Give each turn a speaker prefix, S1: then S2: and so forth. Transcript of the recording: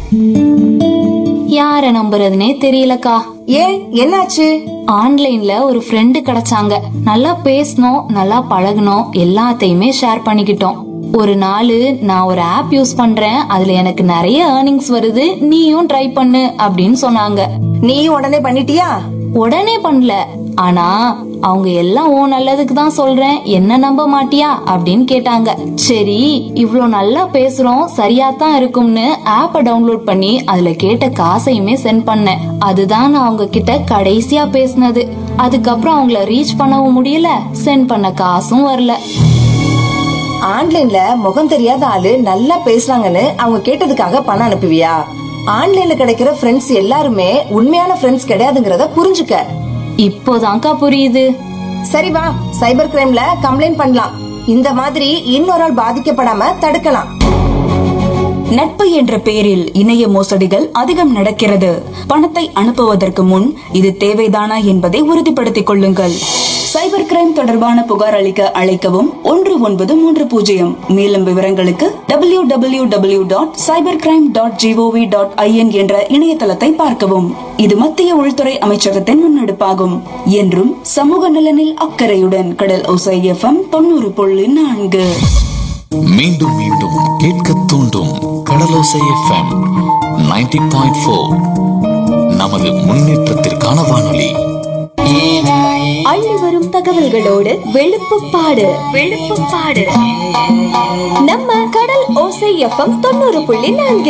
S1: யார நம்புறதுனே தெரியலக்கா
S2: ஏன் என்னாச்சு
S1: ஆன்லைன்ல ஒரு ஃப்ரெண்டு கிடைச்சாங்க நல்லா பேசணும் நல்லா பழகணும் எல்லாத்தையுமே ஷேர் பண்ணிக்கிட்டோம் ஒரு நாள் நான் ஒரு ஆப் யூஸ் பண்றேன் அதுல எனக்கு நிறைய ஏர்னிங்ஸ் வருது நீயும் ட்ரை பண்ணு அப்படின்னு சொன்னாங்க
S2: நீயும் உடனே பண்ணிட்டியா
S1: உடனே பண்ணல ஆனா அவங்க எல்லாம் ஓ நல்லதுக்கு தான் சொல்றேன் என்ன நம்ப மாட்டியா அப்படின்னு கேட்டாங்க சரி இவ்ளோ நல்லா பேசுறோம் சரியா தான் இருக்கும்னு ஆப்ப டவுன்லோட் பண்ணி அதுல கேட்ட காசையுமே சென்ட் பண்ணேன் அதுதான் நான் அவங்க கிட்ட கடைசியா பேசினது அதுக்கப்புறம் அவங்கள ரீச் பண்ணவும் முடியல சென்ட் பண்ண காசும் வரல
S2: ஆன்லைன்ல முகம் தெரியாத ஆளு நல்லா பேசுறாங்கன்னு அவங்க கேட்டதுக்காக பணம் அனுப்புவியா ஆன்லைன்ல கிடைக்கிற ஃப்ரெண்ட்ஸ் எல்லாருமே உண்மையான ஃப்ரெண்ட்ஸ் கிடையாதுங்கறத புரிஞ்சுக்க
S1: இப்போதான்க்கா புரியுது
S2: சரி வா சைபர் கிரைம்ல கம்ப்ளைண்ட் பண்ணலாம் இந்த மாதிரி இன்னொரு ஆள் பாதிக்கப்படாம தடுக்கலாம்
S3: நட்பு என்ற பெயரில் இணைய மோசடிகள் அதிகம் நடக்கிறது பணத்தை அனுப்புவதற்கு முன் இது தேவைதானா என்பதை உறுதிப்படுத்திக் கொள்ளுங்கள் சைபர் கிரைம் தொடர்பான புகார் அளிக்க அழைக்கவும் ஒன்று ஒன்பது மூன்று பூஜ்ஜியம் மேலும் விவரங்களுக்கு W W W dot cyber crime dot GOV dot IN என்ற இணையதளத்தை பார்க்கவும் இது மத்திய உள்துறை அமைச்சகத்தின் முன்னெடுப்பாகும் என்றும் சமூக நலனில் அக்கறையுடன் கடல் ஒசை எஃப்எம் தொண்ணூறு புள்ளி நான்கு
S4: மீண்டும் மீண்டும் கேட்க தூண்டும் கடலோசை எஃப்எம் 90.4 பாயிண்ட் ஃபோர் நமது முன்னேற்றத்திற்கான வானொலி
S5: அள்ளி வரும் தகவல்களோடு வெளுப்புப்பாடு வெளுப்புப்பாடு நம்ம கடல் ஓசை எஃப்எம் தொண்ணூறு புள்ளி நான்கு